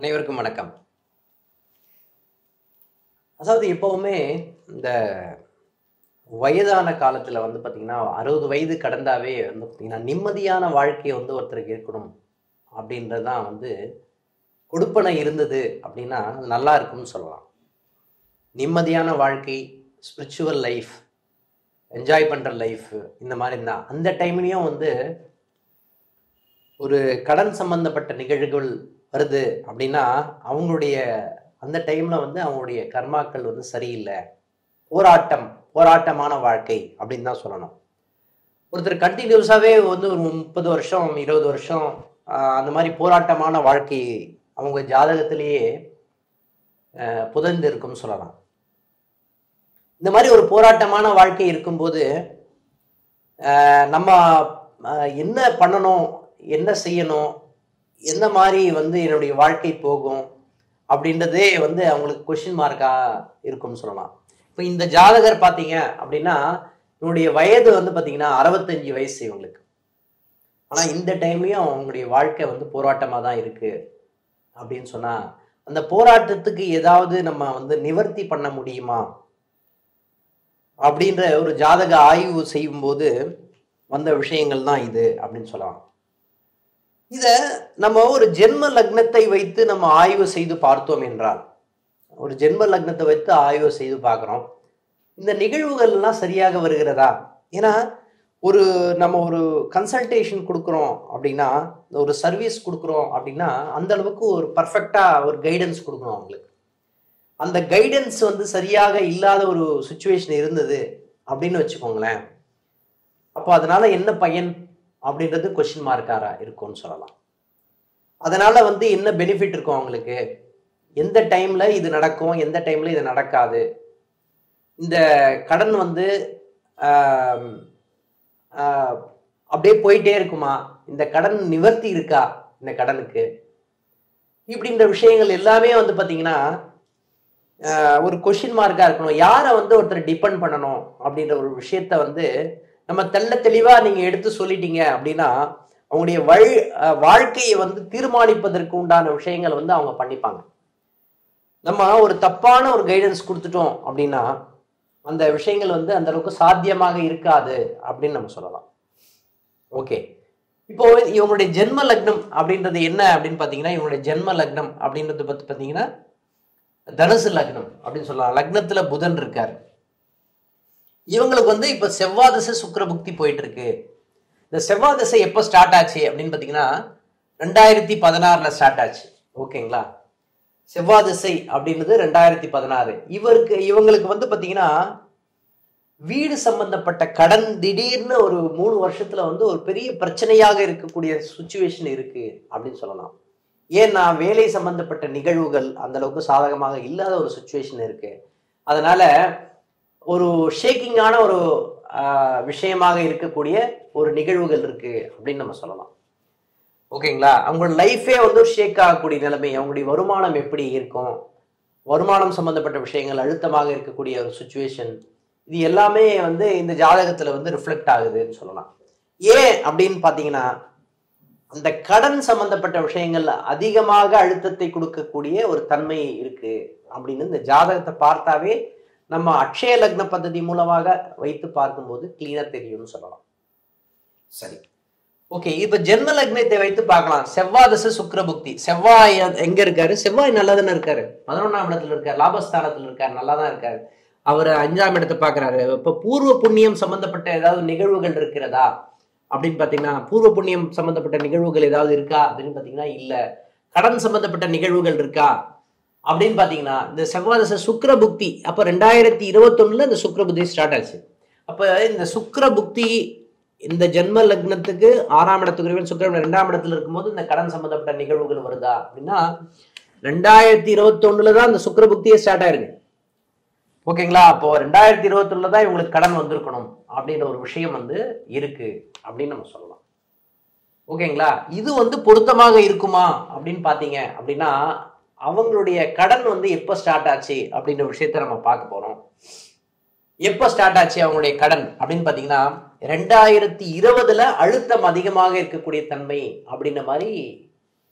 அனைவருக்கும் வணக்கம் அதாவது எப்பவுமே இந்த வயதான காலத்துல வந்து பாத்தீங்கன்னா அறுபது வயது கடந்தாவே வந்து பாத்தீங்கன்னா நிம்மதியான வாழ்க்கையை வந்து ஒருத்தருக்கு இருக்கணும் அப்படின்றது தான் வந்து கொடுப்பனை இருந்தது அப்படின்னா அது நல்லா இருக்கும்னு சொல்லலாம் நிம்மதியான வாழ்க்கை ஸ்பிரிச்சுவல் லைஃப் என்ஜாய் பண்ற லைஃப் இந்த மாதிரி தான் அந்த டைம்லயும் வந்து ஒரு கடன் சம்பந்தப்பட்ட நிகழ்வுகள் வருது அப்படின்னா அவங்களுடைய அந்த டைம்ல வந்து அவங்களுடைய கர்மாக்கள் வந்து சரியில்லை போராட்டம் போராட்டமான வாழ்க்கை அப்படின்னு தான் சொல்லணும் ஒருத்தர் கண்டினியூஸாகவே வந்து ஒரு முப்பது வருஷம் இருபது வருஷம் ஆஹ், அந்த மாதிரி போராட்டமான வாழ்க்கை அவங்க ஜாதகத்திலேயே ஆஹ், புதைந்து இருக்கும்னு சொல்லலாம் இந்த மாதிரி ஒரு போராட்டமான வாழ்க்கை இருக்கும்போது ஆஹ், நம்ம ஆஹ், என்ன பண்ணணும் என்ன செய்யணும் எந்த மாதிரி வந்து என்னுடைய வாழ்க்கை போகும் அப்படின்றதே வந்து அவங்களுக்கு கொஷின் மார்க்கா இருக்கும்னு சொல்லலாம் இப்போ இந்த ஜாதகர் பார்த்தீங்க அப்படின்னா இவனுடைய வயது வந்து பார்த்தீங்கன்னா அறுபத்தஞ்சு வயசு இவங்களுக்கு ஆனால் இந்த டைம்லயும் அவங்களுடைய வாழ்க்கை வந்து போராட்டமாக தான் இருக்கு அப்படின்னு சொன்னா அந்த போராட்டத்துக்கு ஏதாவது நம்ம வந்து நிவர்த்தி பண்ண முடியுமா அப்படின்ற ஒரு ஜாதக ஆய்வு செய்யும்போது வந்த விஷயங்கள் தான் இது அப்படின்னு சொல்லலாம் இத நம்ம ஒரு ஜென்ம லக்னத்தை வைத்து நம்ம ஆய்வு செய்து பார்த்தோம் என்றால் ஒரு ஜென்ம லக்னத்தை வைத்து ஆய்வு செய்து பார்க்குறோம் இந்த நிகழ்வுகள்லாம் சரியாக வருகிறதா ஏன்னா ஒரு நம்ம ஒரு கன்சல்டேஷன் கொடுக்குறோம் அப்படின்னா ஒரு சர்வீஸ் கொடுக்குறோம் அப்படின்னா அந்த அளவுக்கு ஒரு பர்ஃபெக்டா ஒரு கைடன்ஸ் கொடுக்கணும் அவங்களுக்கு அந்த கைடன்ஸ் வந்து சரியாக இல்லாத ஒரு சுச்சுவேஷன் இருந்தது அப்படின்னு வச்சுக்கோங்களேன் அப்போ அதனால என்ன பயன் அப்படின்றது கொஸ்டின் மார்க்காரா இருக்கும்னு சொல்லலாம் அதனால வந்து என்ன பெனிஃபிட் இருக்கும் அவங்களுக்கு எந்த டைம்ல இது நடக்கும் எந்த டைம்ல இது நடக்காது இந்த கடன் வந்து ஆம், ஆஹ், அப்படியே போயிட்டே இருக்குமா இந்த கடன் நிவர்த்தி இருக்கா இந்த கடனுக்கு இப்படின்ற விஷயங்கள் எல்லாமே வந்து பாத்தீங்கன்னா ஆஹ், ஒரு கொஷின் மார்க்கா இருக்கணும் யாரை வந்து ஒருத்தர் டிபெண்ட் பண்ணணும் அப்படின்ற ஒரு விஷயத்த வந்து நம்ம தெள்ள தெளிவா நீங்க எடுத்து சொல்லிட்டீங்க அப்படின்னா அவங்களுடைய வழி ஆஹ், வாழ்க்கையை வந்து தீர்மானிப்பதற்கு உண்டான விஷயங்களை வந்து அவங்க பண்ணிப்பாங்க நம்ம ஒரு தப்பான ஒரு கைடன்ஸ் கொடுத்துட்டோம் அப்படின்னா அந்த விஷயங்கள் வந்து அந்த அளவுக்கு சாத்தியமாக இருக்காது அப்படின்னு நம்ம சொல்லலாம் ஓகே இப்போ இவங்களுடைய ஜென்ம லக்னம் அப்படின்றது என்ன அப்படின்னு பார்த்தீங்கன்னா இவங்களுடைய ஜென்ம லக்னம் அப்படின்றது பத்தி பார்த்தீங்கன்னா தனுசு லக்னம் அப்படின்னு சொல்லலாம் லக்னத்துல புதன் இருக்காரு இவங்களுக்கு வந்து இப்ப செவ்வாய் திசை சுக்கிர புக்தி போயிட்டு இருக்கு இந்த செவ்வாய் திசை எப்போ ஸ்டார்ட் ஆச்சு அப்படின்னு பார்த்தீங்கன்னா ரெண்டாயிரத்தி பதினாறுல ஸ்டார்ட் ஆச்சு ஓகேங்களா செவ்வாய் திசை அப்படின்றது ரெண்டாயிரத்தி பதினாறு இவருக்கு இவங்களுக்கு வந்து பாத்தீங்கன்னா வீடு சம்பந்தப்பட்ட கடன் திடீர்னு ஒரு மூணு வருஷத்துல வந்து ஒரு பெரிய பிரச்சனையாக இருக்கக்கூடிய சுச்சுவேஷன் இருக்கு அப்படின்னு சொல்லலாம் ஏன்னா வேலை சம்பந்தப்பட்ட நிகழ்வுகள் அந்த அளவுக்கு சாதகமாக இல்லாத ஒரு சுச்சுவேஷன் இருக்கு அதனால ஒரு ஷேக்கிங்கான ஒரு ஆஹ், விஷயமாக இருக்கக்கூடிய ஒரு நிகழ்வுகள் இருக்கு அப்படின்னு நம்ம சொல்லலாம் ஓகேங்களா அவங்களோட லைஃபே வந்து ஷேக் ஆகக்கூடிய நிலைமை அவங்களுடைய வருமானம் எப்படி இருக்கும் வருமானம் சம்பந்தப்பட்ட விஷயங்கள் அழுத்தமாக இருக்கக்கூடிய ஒரு சுச்சுவேஷன் இது எல்லாமே வந்து இந்த ஜாதகத்துல வந்து ரிஃப்ளெக்ட் ஆகுதுன்னு சொல்லலாம் ஏன் அப்படின்னு பார்த்தீங்கன்னா அந்த கடன் சம்பந்தப்பட்ட விஷயங்கள் அதிகமாக அழுத்தத்தை கொடுக்கக்கூடிய ஒரு தன்மை இருக்கு அப்படின்னு இந்த ஜாதகத்தை பார்த்தாவே நம்ம அக்ஷய லக்ன பദ്ധதி மூலமாக வைத்து பார்க்கும்போது கிளீனா தெரியும்னு சொல்லலாம் சரி ஓகே இப்ப ஜென்ம லக்னத்தை வைத்து பார்க்கலாம் செவ்வாய் தசை சுக்கிர புக்தி செவ்வாய் எங்க இருக்காரு செவ்வாய் நல்லா தானே இருக்காரு பதினொன்றாம் இடத்துல இருக்காரு லாபஸ்தானத்துல இருக்காரு நல்லா தான் இருக்காரு அவர் அஞ்சாம் இடத்தை பார்க்கறாரு இப்ப பூர்வ புண்ணியம் சம்பந்தப்பட்ட ஏதாவது நிகழ்வுகள் இருக்கிறதா அப்படின்னு பாத்தீங்கன்னா பூர்வ புண்ணியம் சம்பந்தப்பட்ட நிகழ்வுகள் ஏதாவது இருக்கா அப்படின்னு பாத்தீங்கன்னா இல்ல கடன் சம்பந்தப்பட்ட நிகழ்வுகள் இருக்கா அப்படின்னு பாத்தீங்கன்னா இந்த செவ்வாய் தசை சுக்கிர புக்தி அப்ப ரெண்டாயிரத்தி இருபத்தொன்னுல இந்த சுக்கிர புக்தி ஸ்டார்ட் ஆச்சு அப்ப இந்த சுக்கிர புக்தி இந்த ஜென்ம லக்னத்துக்கு ஆறாம் இடத்துக்கு சுக்கிரன் ரெண்டாம் இடத்துல இருக்கும்போது இந்த கடன் சம்பந்தப்பட்ட நிகழ்வுகள் வருதா அப்படின்னா ரெண்டாயிரத்தி இருபத்தொன்னுல தான் இந்த சுக்கிர புக்தியே ஸ்டார்ட் ஆயிருக்கு ஓகேங்களா அப்போ ரெண்டாயிரத்தி இருபத்தொன்னுல தான் இவங்களுக்கு கடன் வந்திருக்கணும் அப்படின்ற ஒரு விஷயம் வந்து இருக்கு அப்படின்னு நம்ம சொல்லலாம் ஓகேங்களா இது வந்து பொருத்தமாக இருக்குமா அப்படின்னு பாத்தீங்க அப்படின்னா அவங்களுடைய கடன் வந்து எப்போ ஸ்டார்ட் ஆச்சு அப்படின்ற விஷயத்த நம்ம பார்க்க போறோம் எப்போ ஸ்டார்ட் ஆச்சு அவங்களுடைய கடன் அப்படின்னு பாத்தீங்கன்னா ரெண்டாயிரத்தி இருபதுல அழுத்தம் அதிகமாக இருக்கக்கூடிய தன்மை அப்படின்ற மாதிரி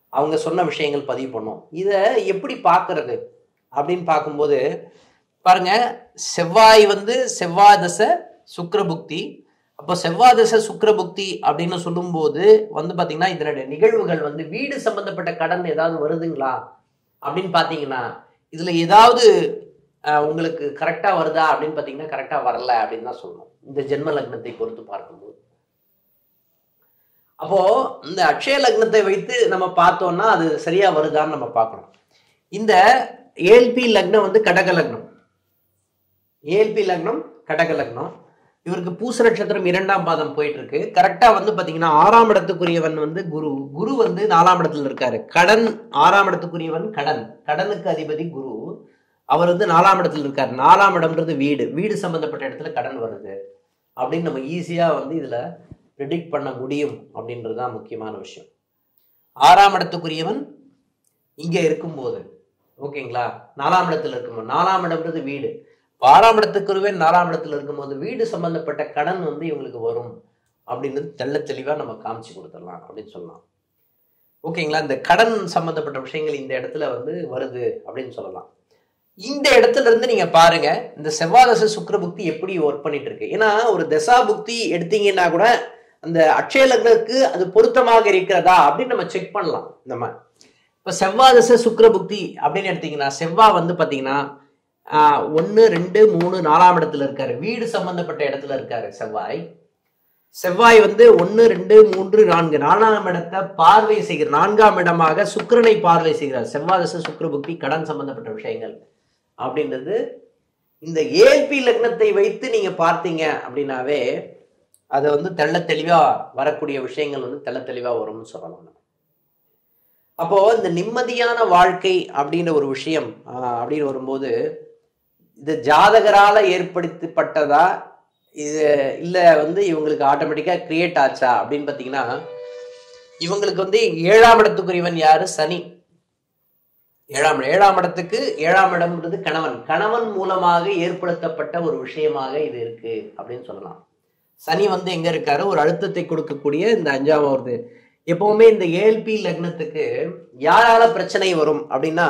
அவங்க சொன்ன விஷயங்கள் பதிவு பண்ணோம் இதை எப்படி பார்க்கறது அப்படின்னு பார்க்கும்போது பாருங்க செவ்வாய் வந்து செவ்வாய் தசை சுக்கிரபுக்தி அப்போ செவ்வாய் தசை சுக்கிரபுக்தி அப்படின்னு சொல்லும்போது வந்து பார்த்தீங்கன்னா இதனுடைய நிகழ்வுகள் வந்து வீடு சம்பந்தப்பட்ட கடன் ஏதாவது வருதுங்களா அப்படின்னு பார்த்தீங்கன்னா இதுல ஏதாவது அஹ், உங்களுக்கு கரெக்டா வருதா அப்படின்னு பார்த்தீங்கன்னா கரெக்டா வரல அப்படின்னு தான் சொல்லணும் இந்த ஜென்ம லக்னத்தை பொறுத்து பார்க்கும்போது அப்போ இந்த அக்ஷய லக்னத்தை வைத்து நம்ம பார்த்தோம்னா அது சரியா வருதான்னு நம்ம பார்க்கணும் இந்த ஏல்பி லக்னம் வந்து கடக லக்னம் ஏல்பி லக்னம் கடக லக்னம் இவருக்கு பூச நட்சத்திரம் இரண்டாம் பாதம் போயிட்டு இருக்கு கரெக்டா வந்து பாத்தீங்கன்னா ஆறாம் இடத்துக்குரியவன் வந்து குரு குரு வந்து நாலாம் இடத்துல இருக்காரு கடன் ஆறாம் இடத்துக்குரியவன் கடன் கடனுக்கு அதிபதி குரு அவர் வந்து நாலாம் இடத்துல இருக்காரு நாலாம் இடம்ன்றது வீடு வீடு சம்பந்தப்பட்ட இடத்துல கடன் வருது அப்படின்னு நம்ம ஈஸியா வந்து இதுல ப்ரிடிக்ட் பண்ண முடியும் அப்படின்றது தான் முக்கியமான விஷயம் ஆறாம் இடத்துக்குரியவன் இங்க இருக்கும்போது ஓகேங்களா நாலாம் இடத்துல இருக்கும்போது நாலாம் இடம்ன்றது வீடு ஆறாம் இடத்துக்குருவே நாலாம் இடத்துல இருக்கும்போது வீடு சம்பந்தப்பட்ட கடன் வந்து இவங்களுக்கு வரும் அப்படின்றது தெள்ள தெளிவா நம்ம காமிச்சு கொடுத்துடலாம் அப்படின்னு சொல்லலாம் ஓகேங்களா இந்த கடன் சம்பந்தப்பட்ட விஷயங்கள் இந்த இடத்துல வந்து வருது அப்படின்னு சொல்லலாம் இந்த இடத்துல இருந்து நீங்க பாருங்க இந்த செவ்வாதச சுக்கிர புக்தி எப்படி ஒர்க் பண்ணிட்டு இருக்கு ஏன்னா ஒரு தசா புக்தி எடுத்தீங்கன்னா கூட அந்த அட்சய லக்னத்துக்கு அது பொருத்தமாக இருக்கிறதா அப்படின்னு நம்ம செக் பண்ணலாம் நம்ம இப்ப செவ்வாதச சுக்கிர புக்தி அப்படின்னு எடுத்தீங்கன்னா செவ்வாய் வந்து பாத்தீங்கன்னா ஒன்று ரெண்டு மூணு நாலாம் இடத்துல இருக்காரு வீடு சம்பந்தப்பட்ட இடத்துல இருக்காரு செவ்வாய் செவ்வாய் வந்து ஒன்று ரெண்டு மூன்று நான்கு நாலாம் இடத்தை பார்வை செய்கிற நான்காம் இடமாக சுக்கிரனை பார்வை செய்கிறார் செவ்வாதச சுக்கிர புக்தி கடன் சம்பந்தப்பட்ட விஷயங்கள் அப்படின்றது இந்த ஏல்பி லக்னத்தை வைத்து நீங்க பார்த்தீங்க அப்படின்னாவே அது வந்து தெள்ள தெளிவா வரக்கூடிய விஷயங்கள் வந்து தெள்ள தெளிவா வரும்னு சொல்லலாம் நம்ம. அப்போ இந்த நிம்மதியான வாழ்க்கை அப்படின்ற ஒரு விஷயம் ஆஹ், அப்படின்னு வரும்போது இது ஜாதகரால ஏற்படுத்தப்பட்டதா இது இல்ல வந்து இவங்களுக்கு ஆட்டோமேட்டிக்கா கிரியேட் ஆச்சா அப்படின்னு பாத்தீங்கன்னா இவங்களுக்கு வந்து ஏழாம் இடத்துக்குரியவன் யாரு சனி ஏழாம் இடம் ஏழாம் இடத்துக்கு ஏழாம் இடம்ன்றது கணவன் கணவன் மூலமாக ஏற்படுத்தப்பட்ட ஒரு விஷயமாக இது இருக்கு அப்படின்னு சொல்லலாம் சனி வந்து எங்க இருக்காரு ஒரு அழுத்தத்தை கொடுக்கக்கூடிய இந்த அஞ்சாம் வருது எப்பவுமே இந்த ஏல்பி லக்னத்துக்கு யாரால பிரச்சனை வரும் அப்படின்னா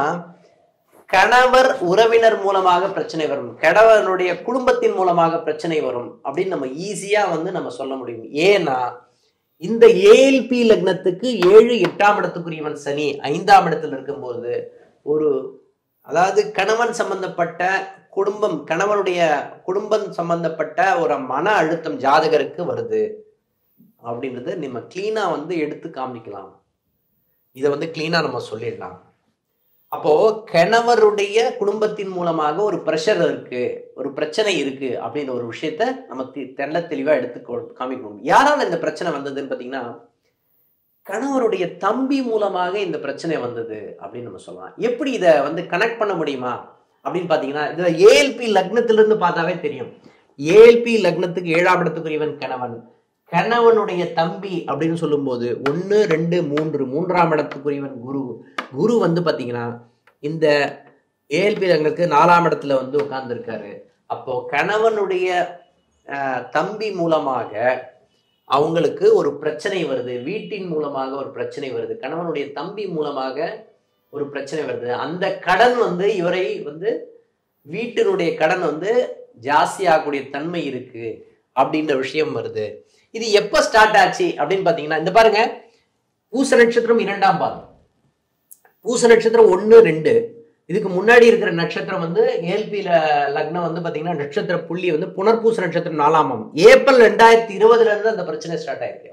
கணவர் உறவினர் மூலமாக பிரச்சனை வரும் கணவனுடைய குடும்பத்தின் மூலமாக பிரச்சனை வரும் அப்படின்னு நம்ம ஈஸியா வந்து நம்ம சொல்ல முடியும் ஏன்னா இந்த ஏஎல்பி லக்னத்துக்கு ஏழு எட்டாம் இடத்துக்குரியவன் சனி ஐந்தாம் இடத்துல இருக்கும்போது ஒரு அதாவது கணவன் சம்பந்தப்பட்ட குடும்பம் கணவனுடைய குடும்பம் சம்பந்தப்பட்ட ஒரு மன அழுத்தம் ஜாதகருக்கு வருது அப்படின்றத நம்ம கிளீனா வந்து எடுத்து காமிக்கலாம் இதை வந்து கிளீனா நம்ம சொல்லிடலாம் அப்போ கணவருடைய குடும்பத்தின் மூலமாக ஒரு ப்ரெஷர் இருக்கு ஒரு பிரச்சனை இருக்கு அப்படின்ற ஒரு விஷயத்த நம்ம தி- தெள்ள தெளிவா எடுத்து கொ- காமிக்கணும் யாரால இந்த பிரச்சனை வந்ததுன்னு பாத்தீங்கன்னா கணவருடைய தம்பி மூலமாக இந்த பிரச்சனை வந்தது அப்படின்னு நம்ம சொல்லலாம் எப்படி இதை வந்து கனெக்ட் பண்ண முடியுமா அப்படின்னு பாத்தீங்கன்னா இதுல ஏஎல்பி லக்னத்திலிருந்து பார்த்தாவே தெரியும் ஏஎல்பி லக்னத்துக்கு ஏழாம் இடத்துக்குரியவன் கணவன் கணவனுடைய தம்பி அப்படின்னு சொல்லும்போது ஒன்று ரெண்டு மூன்று மூன்றாம் இடத்துக்குரியவன் குரு குரு வந்து பாத்தீங்கன்னா இந்த ஏஎல்பி லக்னத்துக்கு நாலாம் இடத்துல வந்து உட்கார்ந்துருக்காரு அப்போ கணவனுடைய அஹ், தம்பி மூலமாக அவங்களுக்கு ஒரு பிரச்சனை வருது வீட்டின் மூலமாக ஒரு பிரச்சனை வருது கணவனுடைய தம்பி மூலமாக ஒரு பிரச்சனை வருது அந்த கடன் வந்து இவரை வந்து வீட்டினுடைய கடன் வந்து ஜாஸ்தியாகக்கூடிய தன்மை இருக்கு அப்படின்ற விஷயம் வருது இது எப்ப ஸ்டார்ட் ஆச்சு அப்படின்னு பாத்தீங்கன்னா இந்த பாருங்க பூச நட்சத்திரம் இரண்டாம் பாதம் பூச நட்சத்திரம் ஒன்று ரெண்டு இதுக்கு முன்னாடி இருக்கிற நட்சத்திரம் வந்து ஏல்பி லக்னம் வந்து பாத்தீங்கன்னா நட்சத்திர புள்ளி வந்து புனர்பூச நட்சத்திரம் நாலாம் பாவம் ஏப்ரல் ரெண்டாயிரத்தி இருபதுல இருந்து அந்த பிரச்சனை ஸ்டார்ட் ஆயிருக்கு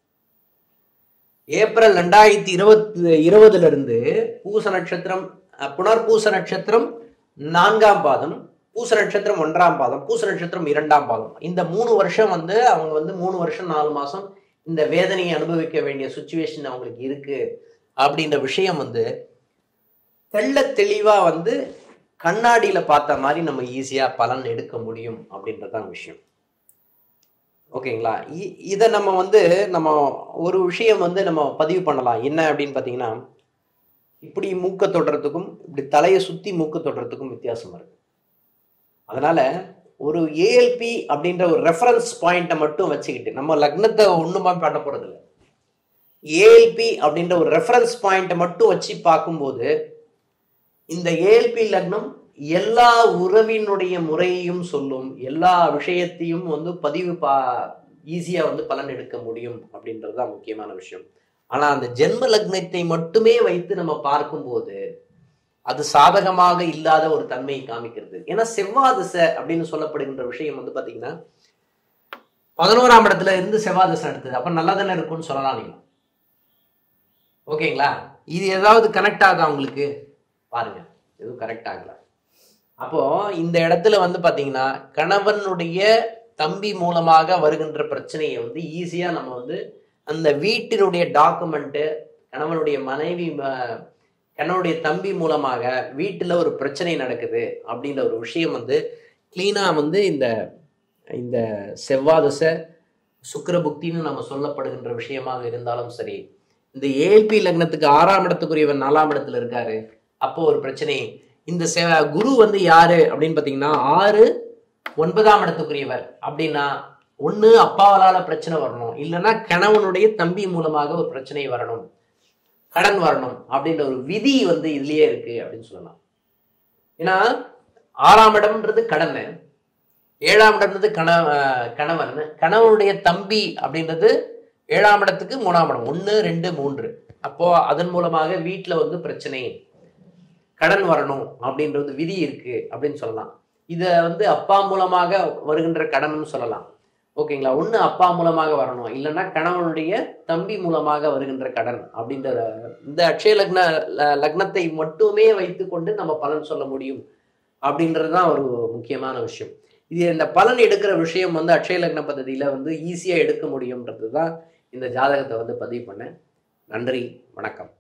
ஏப்ரல் ரெண்டாயிரத்தி இருபத்தி இருபதுல இருந்து பூச நட்சத்திரம் அஹ், புனர்பூச நட்சத்திரம் நான்காம் பாதம் பூச நட்சத்திரம் ஒன்றாம் பாதம் பூச நட்சத்திரம் இரண்டாம் பாதம் இந்த மூணு வருஷம் வந்து அவங்க வந்து மூணு வருஷம் நாலு மாசம் இந்த வேதனையை அனுபவிக்க வேண்டிய சுச்சுவேஷன் அவங்களுக்கு இருக்கு அப்படின்ற விஷயம் வந்து தெள்ள தெளிவா வந்து கண்ணாடியில பார்த்த மாதிரி நம்ம ஈஸியா பலன் எடுக்க முடியும் அப்படின்றதான் விஷயம் ஓகேங்களா இ- இதை நம்ம வந்து நம்ம ஒரு விஷயம் வந்து நம்ம பதிவு பண்ணலாம் என்ன அப்படின்னு பார்த்தீங்கன்னா இப்படி மூக்க தொடுறதுக்கும் இப்படி தலையை சுத்தி மூக்க தொடுறதுக்கும் வித்தியாசம் இருக்கு அதனால ஒரு ஏஎல்பி அப்படின்ற ஒரு ரெஃபரன்ஸ் பாயிண்ட்டை மட்டும் வச்சுக்கிட்டு நம்ம லக்னத்தை ஒண்ணுமா பண்ண போறது இல்லை ஏஎல்பி அப்படின்ற ஒரு ரெஃபரன்ஸ் பாயிண்ட்டை மட்டும் வச்சு பார்க்கும்போது இந்த ஏஎல்பி லக்னம் எல்லா உறவினுடைய முறையையும் சொல்லும் எல்லா விஷயத்தையும் வந்து பதிவு பா ஈஸியாக வந்து பலன் எடுக்க முடியும் அப்படின்றது தான் முக்கியமான விஷயம் ஆனால் அந்த ஜென்ம லக்னத்தை மட்டுமே வைத்து நம்ம பார்க்கும்போது அது சாதகமாக இல்லாத ஒரு தன்மையை காமிக்கிறது ஏன்னா செவ்வாதிசை அப்படின்னு சொல்லப்படுகின்ற விஷயம் வந்து பார்த்தீங்கன்னா பதினோராம் இடத்துல இருந்து செவ்வாதிசை எடுத்தது அப்போ நல்லா தானே இருக்கும்னு சொல்லலாம் நீங்க ஓகேங்களா இது ஏதாவது கனெக்ட் ஆகுதா உங்களுக்கு பாருங்க எதுவும் கரெக்ட் ஆகல அப்போ இந்த இடத்துல வந்து பாத்தீங்கன்னா கணவனுடைய தம்பி மூலமாக வருகின்ற பிரச்சனையை வந்து ஈஸியா நம்ம வந்து அந்த வீட்டினுடைய டாக்குமெண்ட்டு கணவனுடைய மனைவி ம- கணவனுடைய தம்பி மூலமாக வீட்டில் ஒரு பிரச்சனை நடக்குது அப்படின்ற ஒரு விஷயம் வந்து கிளீனாக வந்து இந்த இந்த செவ்வாதசை சுக்கிர புக்தின்னு நம்ம சொல்லப்படுகின்ற விஷயமாக இருந்தாலும் சரி இந்த ஏல்பி லக்னத்துக்கு ஆறாம் இடத்துக்குரியவன் நாலாம் இடத்துல இருக்காரு அப்போ ஒரு பிரச்சனை இந்த செ குரு வந்து யாரு அப்படின்னு பார்த்தீங்கன்னா ஆறு ஒன்பதாம் இடத்துக்குரியவர் அப்படின்னா ஒன்று அப்பாவாலால பிரச்சனை வரணும் இல்லைன்னா கணவனுடைய தம்பி மூலமாக ஒரு பிரச்சனை வரணும் கடன் வரணும் அப்படின்ற ஒரு விதி வந்து இதுலயே இருக்கு அப்படின்னு சொல்லலாம் ஏன்னா ஆறாம் இடம்ன்றது கடன் ஏழாம் இடம்ன்றது கண கணவன் கணவனுடைய தம்பி அப்படின்றது ஏழாம் இடத்துக்கு மூணாம் இடம் ஒன்று ரெண்டு மூன்று அப்போ அதன் மூலமாக வீட்டில் வந்து பிரச்சனை கடன் வரணும் அப்படின்றது விதி இருக்கு அப்படின்னு சொல்லலாம் இதை வந்து அப்பா மூலமாக வருகின்ற கடன்னு சொல்லலாம் ஓகேங்களா ஒன்று அப்பா மூலமாக வரணும் இல்லைன்னா கணவனுடைய தம்பி மூலமாக வருகின்ற கடன் அப்படின்ற இந்த அக்ஷய லக்ன ல- லக்னத்தை மட்டுமே வைத்துக்கொண்டு நம்ம பலன் சொல்ல முடியும் அப்படின்றது தான் ஒரு முக்கியமான விஷயம் இது இந்த பலன் எடுக்கிற விஷயம் வந்து அக்ஷய லக்ன பദ്ധதியில் வந்து ஈஸியாக எடுக்க முடியுன்றது தான் இந்த ஜாதகத்தை வந்து பதிவு பண்ணேன் நன்றி வணக்கம்